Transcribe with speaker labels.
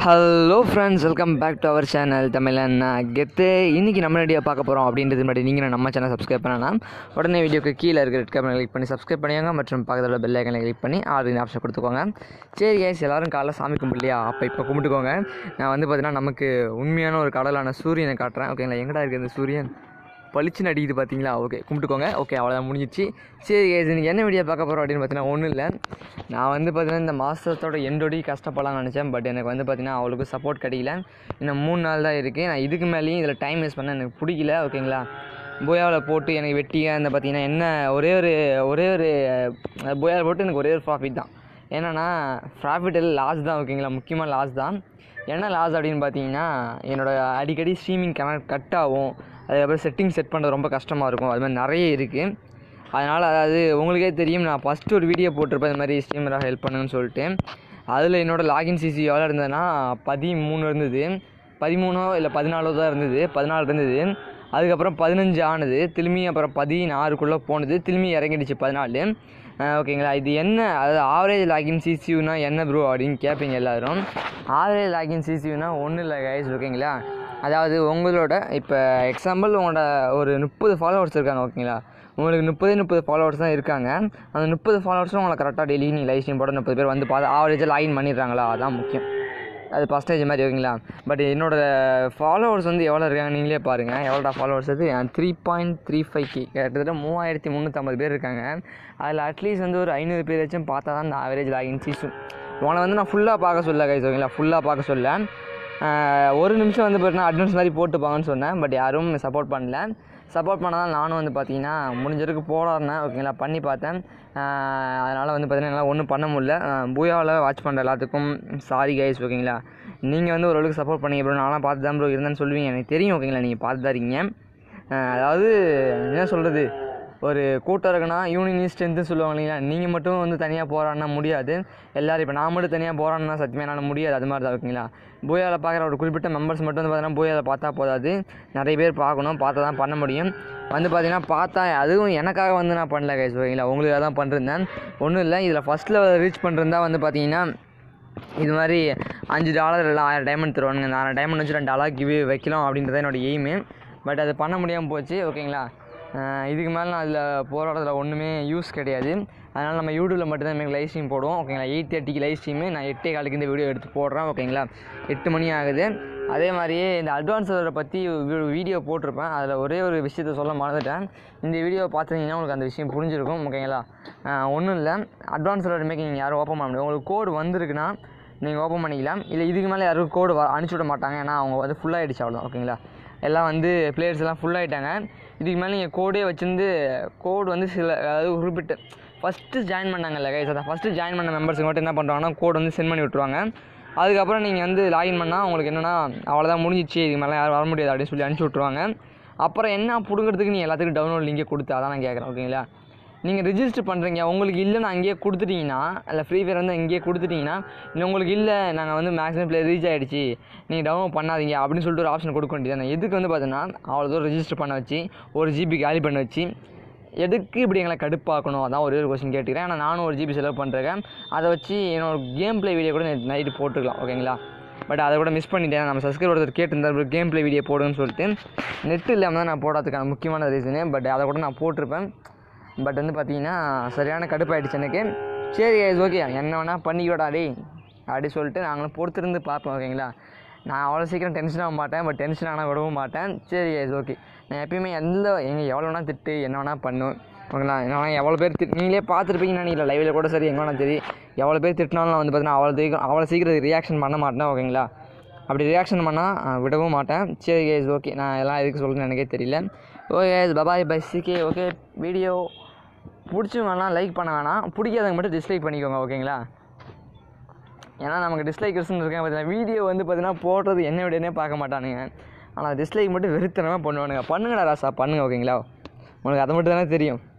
Speaker 1: hello friends welcome back to our channel Tamilan Naan கெத்து இன்றைக்கி நம்ம வீடியோ பார்க்க போகிறோம் அப்படின்றது முன்னாடி நீங்கள் நம்ம சேனல் சப்ஸ்கிரைப் பண்ணலாம் உடனே வீடியோக்கு கீழே இருக்கிற ரெட் கமெண்ட் கிளிக் பண்ணி சப்ஸ்கிரைப் பண்ணிக்கோங்க மற்றும் பக்கத்தில் பெல் ஐக்கனை கிளிக் பண்ணி ஆறு ஆப்ஷன் கொடுத்துக்கோங்க சரி கேஸ் எல்லோரும் காலைல சாமி கும்பிடலையா அப்போ இப்போ கும்பிட்டுக்கோங்க நான் வந்து பார்த்தீங்கன்னா நமக்கு உண்மையான ஒரு கடலான சூரியனை காட்டுறேன் ஓகேங்களா எங்கடா இருக்குது இந்த சூரியன் பளிச்சுன்னு அடிக்குது பார்த்தீங்களா ஓகே கும்பிட்டுக்கோங்க ஓகே அவ்வளோதான் முடிஞ்சிச்சு சரி guys, இன்னைக்கு என்ன வீடியோ பார்க்க போகிறோம் அப்படின்னு பார்த்தீங்கன்னா ஒன்றும் இல்லை நான் வந்து பார்த்தீங்கன்னா இந்த மாதத்தோட எண்டோடி கஷ்டப்படலாம்னு நினச்சேன் பட் எனக்கு வந்து பார்த்தீங்கன்னா அவளுக்கு சப்போர்ட் கிடைக்கல இன்னும் மூணு நாள் தான் இருக்குது நான் இதுக்கு மேலேயும் இதில் டைம் வேஸ்ட் பண்ண எனக்கு பிடிக்கல ஓகேங்களா போயாவில் போட்டு எனக்கு வெட்டியாக இந்த பார்த்தீங்கன்னா என்ன ஒரே ஒரு ஒரே ஒரு அஹ், போயாவில் போட்டு எனக்கு ஒரே ஒரு ப்ராஃபிட் தான் என்னென்னா ப்ராஃபிட் எல்லாம் லாஸ் தான் ஓகேங்களா முக்கியமாக லாஸ் தான் என்ன லாஸ் அப்படின்னு பார்த்தீங்கன்னா என்னோட அடிக்கடி ஸ்ட்ரீமிங் கனெக்ட் கட் ஆகும் அதுக்கப்புறம் செட்டிங் செட் பண்ணுறது ரொம்ப கஷ்டமாக இருக்கும் அது மாதிரி நிறைய இருக்குது அதனால் அதாவது உங்களுக்கே தெரியும் நான் ஃபஸ்ட்டு ஒரு வீடியோ போட்டிருப்பேன் இந்த மாதிரி ஸ்ட்ரீமராக ஹெல்ப் பண்ணுங்கன்னு சொல்லிட்டு அதில் என்னோடய லாகின் சிசி எவ்வளோ இருந்ததுன்னா பதிமூணு இருந்தது பதிமூணோ இல்லை பதினாலோ தான் இருந்தது பதினாலு இருந்தது அதுக்கப்புறம் பதினஞ்சு ஆனது திரும்பி அப்புறம் பதினாறுக்குள்ளே போனது திரும்பி இறங்கிடுச்சு பதினாலு அஹ் ஓகேங்களா இது என்ன அதாவது ஆவரேஜ் லாகின் சிசியூனா என்ன ப்ரோ அப்படின்னு கேட்பீங்க எல்லாரும் ஆவரேஜ் லாகின் சிசியூனா ஒன்றும் இல்லை கைஸ் ஓகேங்களா அதாவது உங்களோட இப்போ எக்ஸாம்பிள் உங்களோட ஒரு முப்பது ஃபாலோவர்ஸ் இருக்காங்க ஓகேங்களா உங்களுக்கு முப்பதே முப்பது ஃபாலோவர்ஸ் தான் இருக்காங்க அந்த முப்பது ஃபாலோவர்ஸும் உங்களை கரெக்டாக டெய்லி நீ லைவ் ஸ்ட்ரீம் போட முப்பது பேர் வந்து பார்த்து ஆவரேஜாக லாகின் பண்ணிடுறாங்களா அதான் முக்கியம் அது பர்சன்டேஜ் மாதிரி ஓகேங்களா பட் என்னோட ஃபாலோவர்ஸ் வந்து எவ்வளோ இருக்காங்க நீங்களே பாருங்கள் எவ்வளோடா ஃபாலோவர்ஸ் அது three point three five K கிட்டத்தட்ட மூவாயிரத்தி முந்நூற்றம்பது பேர் இருக்காங்க அதில் அட்லீஸ்ட் வந்து ஒரு ஐநூறு பேர் வச்சும் பார்த்தா தான் இந்த ஆவரேஜ் லாகின் சீஸும் உங்களை வந்து நான் ஃபுல்லாக பார்க்க சொல்ல கைஸ் ஓகேங்களா ஃபுல்லாக பார்க்க சொல்ல ஆஹ் ஒரு நிமிஷம் வந்து பார்த்தீங்கன்னா அட்வான்ஸ் மாதிரி போட்டுப்பாங்கன்னு சொன்னேன் பட் யாரும் சப்போர்ட் பண்ணல சப்போர்ட் பண்ணால் நானும் வந்து பார்த்தீங்கன்னா முடிஞ்சதுக்கு போடாருனேன் ஓகேங்களா பண்ணி பார்த்தேன் அதனால் வந்து பார்த்தீங்கன்னா என்னால் ஒன்றும் பண்ண முடியல பூயாவில் வாட்ச் பண்ணுற எல்லாத்துக்கும் சாரி கைஸ் ஓகேங்களா நீங்கள் வந்து ஓரளவுக்கு சப்போர்ட் பண்ணீங்க ப்ரோ நான்லாம் பார்த்து தான் ப்ரோ இருந்தேன்னு சொல்லுவீங்க எனக்கு தெரியும் ஓகேங்களா நீங்கள் பார்த்து தான் இருக்கீங்க ஆஹ் அதாவது என்ன சொல்கிறது ஒரு கூட்டம் இருக்குன்னா யூனியன் ஸ்ட்ரென்த்து சொல்லுவாங்க இல்லைங்களா நீங்கள் மட்டும் வந்து தனியாக போராடினா முடியாது எல்லோரும் இப்போ நான் மட்டும் தனியாக போராடினா சத்தியமாக என்னால் முடியாது அது மாதிரி தான் ஓகேங்களா பூயாவில் பார்க்குற ஒரு குறிப்பிட்ட மெம்பர்ஸ் மட்டும் வந்து பார்த்தீங்கன்னா பூயாவில் பார்த்தா போதாது நிறைய பேர் பார்க்கணும் பார்த்தா தான் பண்ண முடியும் வந்து பார்த்தீங்கன்னா பார்த்தா அதுவும் எனக்காக வந்து நான் பண்ணல கைஸ் ஓகேங்களா உங்களுக்காக தான் பண்ணிருந்தேன் ஒன்றும் இல்லை இதில் ஃபஸ்ட்டில் ரீச் பண்ணுறதா வந்து பார்த்தீங்கன்னா இது மாதிரி அஞ்சு டாலர் இல்லை ஆயிரம் டைமண்ட் தருவானுங்க இந்த ஆயிரம் டைமண்ட் வச்சு ரெண்டு டாலர் கிவ் வைக்கலாம் அப்படின்றது என்னோட எய்மு பட் அது பண்ண முடியாமல் போச்சு ஓகேங்களா அஹ் இதுக்கு மேலே நான் அதில் போராடுறதுல ஒன்றுமே யூஸ் கிடையாது அதனால் நம்ம யூடியூப்பில் மட்டும்தான் எனக்கு லைவ் ஸ்ட்ரீம் போடுவோம் ஓகேங்களா எயிட் தேர்ட்டிக்கு லைவ் ஸ்ட்ரீமு நான் எட்டே காலுக்கு இந்த வீடியோ எடுத்து போடுறேன் ஓகேங்களா எட்டு மணி ஆகுது அதே மாதிரியே இந்த அட்வான்ஸ் சர்வரை பற்றி வீடியோ போட்டிருப்பேன் அதில் ஒரே ஒரு விஷயத்த சொல்ல மறந்துட்டேன் இந்த வீடியோ பார்த்துருந்தீங்கன்னா உங்களுக்கு அந்த விஷயம் புரிஞ்சிருக்கும் ஓகேங்களா ஒன்றும் இல்லை அட்வான்ஸ் சர்வர் மேக்கிங் நீங்கள் யாரும் ஓப்பன் பண்ண முடியும் உங்களுக்கு கோடு வந்திருக்குன்னா நீங்கள் ஓப்பன் பண்ணிக்கலாம் இல்லை இதுக்கு மேலே யாரும் கோடு வ அனுப்பிச்சி விட மாட்டாங்க ஏன்னா அவங்க வந்து ஃபுல்லாகிடுச்சு அவ்வளோதான் ஓகேங்களா எல்லாம் வந்து பிளேயர்ஸ் எல்லாம் ஃபுல்லாகிட்டாங்க இதுக்கு மேலே நீங்கள் கோடே வச்சிருந்து கோடு வந்து சில அதாவது குறிப்பிட்ட ஃபஸ்ட்டு ஜாயின் பண்ணாங்கல்ல கைஸ் அதான் ஃபஸ்ட்டு ஜாயின் பண்ண மெம்பர்ஸுக்கு மட்டும் என்ன பண்ணுறாங்கன்னா கோடு வந்து சென்ட் பண்ணி விட்ருவாங்க அதுக்கப்புறம் நீங்கள் வந்து லாகின் பண்ணால் உங்களுக்கு என்னென்னா அவ்வளோதான் முடிஞ்சிச்சு இதுக்கு மேலே யாரும் வர முடியாது அப்படின்னு சொல்லி அனுப்பிச்சி விட்ருவாங்க அப்புறம் என்ன பிடுங்கிறதுக்கு நீ எல்லாத்துக்கும் டவுன்லோட் லிங்கே கொடுத்து அதான் நான் கேட்குறேன் ஓகேங்களா நீங்கள் ரிஜிஸ்டர் பண்ணுறீங்க உங்களுக்கு இல்லைன்னு அங்கேயே கொடுத்துட்டீங்கன்னா இல்லை ஃப்ரீ ஃபயர் வந்து இங்கேயே கொடுத்துட்டீங்கன்னா இல்லை உங்களுக்கு இல்லை நாங்கள் வந்து மேக்ஸிமம் ப்ளே ரீச் ஆகிடுச்சு நீங்கள் டவுன்லோட் பண்ணாதீங்க அப்படின்னு சொல்லிட்டு ஒரு ஆப்ஷன் கொடுக்க வேண்டியது எதுக்கு வந்து பார்த்தீங்கன்னா அவ்வளோ தூரம் ரெஜிஸ்டர் பண்ண வச்சு ஒரு ஜிபி காலி பண்ண வச்சு எதுக்கு இப்படி எங்களை கடுப்பாக்கணும் அதான் ஒரே ஒரு கொஸ்டின் கேட்டுக்கிறேன் ஆனால் நானும் ஒரு ஜிபி செலவு பண்ணுறேன் அதை வச்சு என்னோட கேம் ப்ளே வீடியோ கூட நைட்டு போட்டுக்கலாம் ஓகேங்களா பட் அதை கூட மிஸ் பண்ணிட்டேன் நம்ம சப்ஸ்கிரைபர் ஒருத்தர் கேட்டிருந்தார் கேம் ப்ளே வீடியோ போடுன்னு சொல்லிட்டு நெட் இல்லாமல் தான் நான் போடுறதுக்கான முக்கியமான ரீசனு பட் அதை கூட நான் போட்டிருப்பேன் பட் வந்து பார்த்தீங்கன்னா சரியான கடுப்பாயிடுச்சு எனக்கு சரி ஓகே என்ன வேணால் பண்ணிக்கோடா டேய் அப்படி சொல்லிட்டு நாங்களும் பொறுத்திருந்து பார்ப்போம் ஓகேங்களா நான் அவ்வளோ சீக்கிரம் டென்ஷன் ஆக மாட்டேன் பட் டென்ஷன் ஆனால் விடவும் மாட்டேன் சரி ஓகே நான் எப்பயுமே எந்த எங்கே எவ்வளோ வேணால் திட்டு என்ன வேணால் பண்ணுவேன் ஓகேங்களா நான் எவ்வளோ பேர் திட்டு நீங்களே பார்த்துருப்பீங்கன்னு நினைக்கல லைவில் கூட சரி எங்கே வேணால் சரி எவ்வளோ பேர் திட்டினாலும் நான் வந்து பார்த்தீங்கன்னா அவ்வளோ சீக்கிரம் அவ்வளோ சீக்கிரம் ரியாக்ஷன் பண்ண மாட்டேன் ஓகேங்களா அப்படி ரியாக்ஷன் பண்ணால் விடவும் மாட்டேன் சரி கேஸ் ஓகே நான் எல்லாம் எதுக்கு சொல்கிறேன்னு எனக்கே தெரியல ஓகே கேஸ் பபாய் பை சிகே ஓகே வீடியோ பிடிச்சவங்கன்னா லைக் பண்ண வேணாம் பிடிக்காதவங்க மட்டும் டிஸ்லைக் பண்ணிக்கோங்க ஓகேங்களா ஏன்னா நமக்கு டிஸ்லைக்கர்ஸ்னு இருக்கேன் பார்த்தீங்கன்னா வீடியோ வந்து பார்த்தீங்கன்னா போடுறது என்ன விடனே பார்க்க மாட்டானுங்க ஆனால் டிஸ்லைக் மட்டும் வெறுத்தனமாக பண்ணுவானுங்க பண்ணுங்கடா ராசா பண்ணுங்க ஓகேங்களா உங்களுக்கு அதை மட்டும் தானே தெரியும்